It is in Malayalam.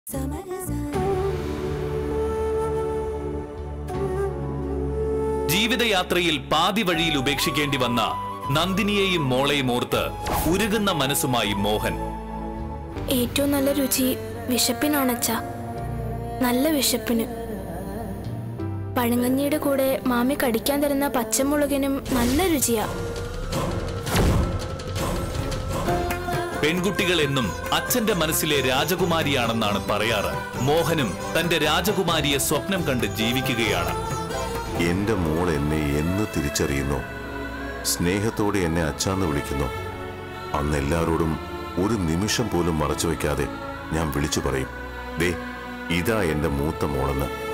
ജീവിതയാത്രയിൽ പാതി വഴിയിൽ ഉപേക്ഷിക്കേണ്ടി വന്ന നന്ദിനിയെയും മോളെയും ഓർത്ത് ഉരുകുന്ന മനസ്സുമായി മോഹൻ ഏറ്റവും നല്ല രുചി വിശപ്പിനാണച്ച നല്ല വിശപ്പിന് പഴങ്കഞ്ഞിയുടെ കൂടെ മാമി കടിക്കാൻ തരുന്ന പച്ചമുളകിനും നല്ല രുചിയാ പെൺകുട്ടികൾ എന്നും അച്ഛന്റെ മനസ്സിലെ രാജകുമാരിയാണെന്നാണ് പറയാറ് മോഹനും തന്റെ രാജകുമാരിയെ സ്വപ്നം കണ്ട് ജീവിക്കുകയാണ് എന്റെ മോൾ എന്നെ എന്ന് തിരിച്ചറിയുന്നു സ്നേഹത്തോടെ എന്നെ അച്ഛാന്ന് വിളിക്കുന്നു അന്ന് എല്ലാവരോടും ഒരു നിമിഷം പോലും മറച്ചു വയ്ക്കാതെ ഞാൻ വിളിച്ചു പറയും ദേ ഇതാ എന്റെ മൂത്ത മോളെന്ന്